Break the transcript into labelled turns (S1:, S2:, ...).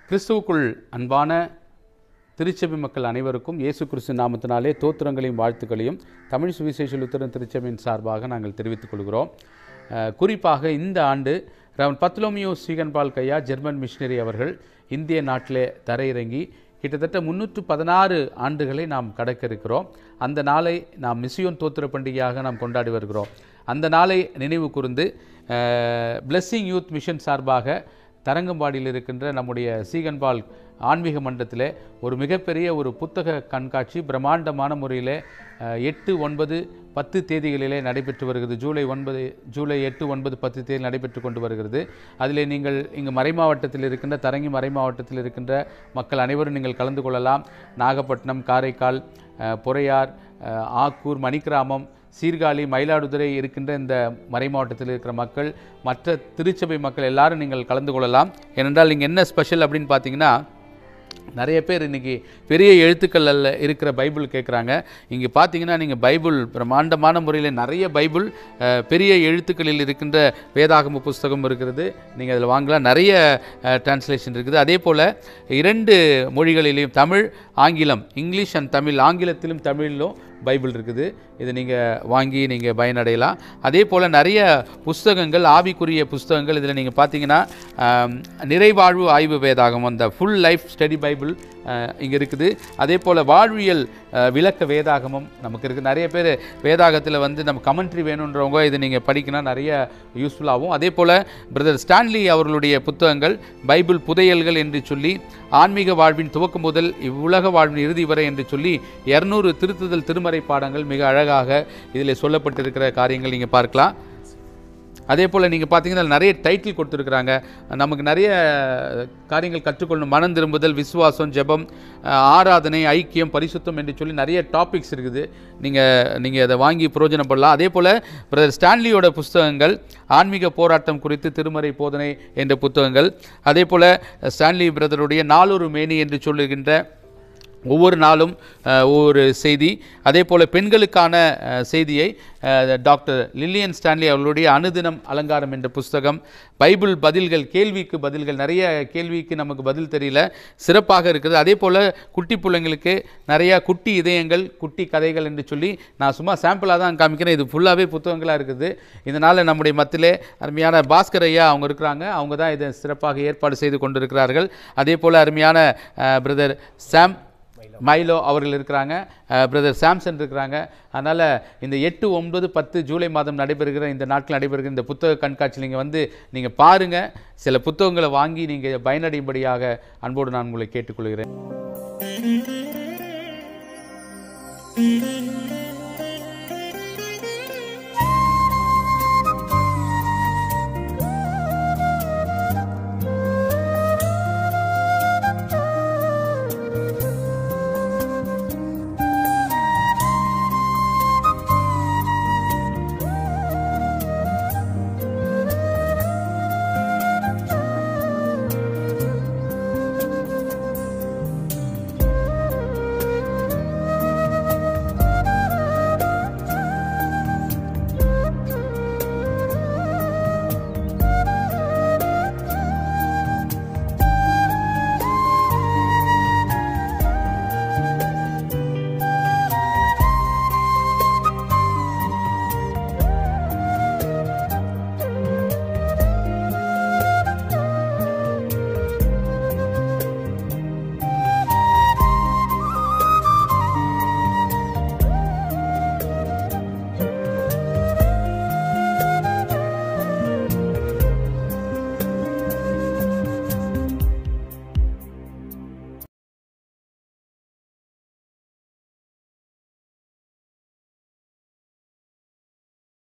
S1: கிறிஸ்துவுக்குள் அன்பான திருச்சபை மக்கள் அனைவருக்கும் இயேசு கிறிஸ்து நாமத்தினாலே தோத்திரங்களையும் வாழ்த்துக்களையும் தமிழ் சுவிசேஷ லுத்தரன் திருச்சபையின் சார்பாக நாங்கள் தெரிவித்துக் கொள்கிறோம் அஹ், குறிப்பாக இந்த ஆண்டு ரவன் பத்லோமியோ ஸ்ரீகன்பால் கையா ஜெர்மன் மிஷினரி அவர்கள் இந்திய நாட்டிலே தரையிறங்கி கிட்டத்தட்ட முன்னூற்று பதினாறு ஆண்டுகளை நாம் கடக்க இருக்கிறோம் அந்த நாளை நாம் மிசியோன் தோத்திர பண்டிகையாக நாம் கொண்டாடி வருகிறோம் அந்த நாளை நினைவு கூர்ந்து பிளெஸ்ஸிங் யூத் மிஷன் சார்பாக தரங்கம்பாடியில் இருக்கின்ற நம்முடைய சீகன்பால் ஆன்மீக மன்றத்தில் ஒரு மிகப்பெரிய ஒரு புத்தக கண்காட்சி பிரம்மாண்டமான முறையில் அஹ், எட்டு ஒன்பது பத்து தேதிகளிலே நடைபெற்று வருகிறது ஜூலை ஒன்பது ஜூலை எட்டு ஒன்பது பத்து தேதி நடைபெற்று கொண்டு வருகிறது அதிலே நீங்கள் இங்கு மறைமாவட்டத்தில் இருக்கின்ற தரங்கி மறைமாவட்டத்தில் இருக்கின்ற மக்கள் அனைவரும் நீங்கள் கலந்து கொள்ளலாம் நாகப்பட்டினம் காரைக்கால் அஹ், பொறையார் அஹ், ஆக்கூர் மணிக்கிராமம் சீர்காழி மயிலாடுதுறை இருக்கின்ற இந்த மறைமாவட்டத்தில் இருக்கிற மக்கள் மற்ற திருச்சபை மக்கள் எல்லாரும் நீங்கள் கலந்து கொள்ளலாம் ஏனென்றால் இங்கே என்ன ஸ்பெஷல் அப்படின்னு பார்த்தீங்கன்னா நிறைய பேர் இன்றைக்கி பெரிய எழுத்துக்களில் இருக்கிற பைபிள் கேட்குறாங்க இங்கே பார்த்தீங்கன்னா நீங்கள் பைபிள் பிரம்மாண்டமான முறையில் நிறைய பைபிள் அஹ், பெரிய எழுத்துக்களில் இருக்கின்ற வேதாகம புஸ்தகம் இருக்கிறது நீங்கள் அதில் வாங்கலாம் நிறைய டிரான்ஸ்லேஷன் இருக்குது அதே போல் இரண்டு மொழிகளிலையும் தமிழ் ஆங்கிலம் இங்கிலீஷ் அண்ட் தமிழ் ஆங்கிலத்திலும் தமிழிலும் பைபிள் இருக்குது இதை நீங்கள் வாங்கி நீங்கள் பயனடையலாம் அதே போல் நிறைய புஸ்தகங்கள் ஆவிக்குரிய புஸ்தகங்கள் இதில் நீங்கள் பார்த்தீங்கன்னா ஆம், நிறைவாழ்வு ஆய்வு வேதாகம் அந்த ஃபுல் லைஃப் ஸ்டடி பைபிள் இங்கே இருக்குது அதே போல் வாழ்வியல் அஹ், விளக்க வேதாகமும் நமக்கு இருக்குது நிறைய பேர் வேதாகத்தில் வந்து நம்ம கமெண்ட்ரி வேணுன்றவங்க இதை நீங்கள் படிக்கணும் நிறைய யூஸ்ஃபுல்லாகும் அதே போல் பிரதர் ஸ்டான்லி அவர்களுடைய புத்தகங்கள் பைபிள் புதையல்கள் என்று சொல்லி ஆன்மீக வாழ்வின் துவக்கம் முதல் இவ்வுலக வாழ்வின் இறுதி வரை என்று சொல்லி இரநூறு திருத்துதல் திருமறை பாடங்கள் மிக அழகாக இதில் சொல்லப்பட்டிருக்கிற காரியங்கள் நீங்கள் பார்க்கலாம் அதே போல் நீங்கள் பார்த்தீங்கன்னா அதுல நிறைய டைட்டில் கொடுத்துருக்குறாங்க நமக்கு நிறைய காரியங்கள் கற்றுக்கொள்ளணும் மனம் திரும்புதல் விசுவாசம் ஜெபம் அஹ், ஆராதனை ஐக்கியம் பரிசுத்தம் என்று சொல்லி நிறைய டாபிக்ஸ் இருக்குது நீங்கள் நீங்கள் அதை வாங்கி பிரயோஜனப்படலாம் அதே போல் பிரதர் ஸ்டான்லியோட புஸ்தகங்கள் ஆன்மீக போராட்டம் குறித்து திருமறை போதனை என்ற புத்தகங்கள் அதே போல் ஸ்டான்லி பிரதருடைய நாளொரு மேனி என்று சொல்லுகின்ற ஒவ்வொரு நாளும் அஹ், ஒவ்வொரு செய்தி அதே போல் பெண்களுக்கான அஹ், செய்தியை அஹ், டாக்டர் லில்லியன் ஸ்டான்லி அவர்களுடைய அனுதினம் அலங்காரம் என்ற புஸ்தகம் பைபிள் பதில்கள் கேள்விக்கு பதில்கள் நிறைய கேள்விக்கு நமக்கு பதில் தெரியல சிறப்பாக இருக்குது அதே போல் குட்டி பிள்ளைங்களுக்கு நிறையா குட்டி இதயங்கள் குட்டி கதைகள் என்று சொல்லி நான் சும்மா சாம்பிளாக தான் காமிக்கிறேன் இது ஃபுல்லாகவே புத்தகங்களாக இருக்குது இதனால் நம்முடைய மத்தியிலே அருமையான பாஸ்கர் ஐயா அவங்க இருக்கிறாங்க அவங்க தான் இதை சிறப்பாக ஏற்பாடு செய்து கொண்டிருக்கிறார்கள் அதே போல் அருமையான பிரதர் சாம் மைலோ அவர்கள் இருக்கிறாங்க பிரதர் சாம்சன் இருக்கிறாங்க அதனால் இந்த எட்டு ஒன்பது பத்து ஜூலை மாதம் நடைபெறுகிற இந்த நாட்கள் நடைபெறுகிற இந்த புத்தக கண்காட்சி நீங்கள் வந்து நீங்கள் பாருங்கள் சில புத்தகங்களை வாங்கி நீங்கள் பயனடையும்படியாக அன்போடு நான் உங்களை கேட்டுக்கொள்கிறேன்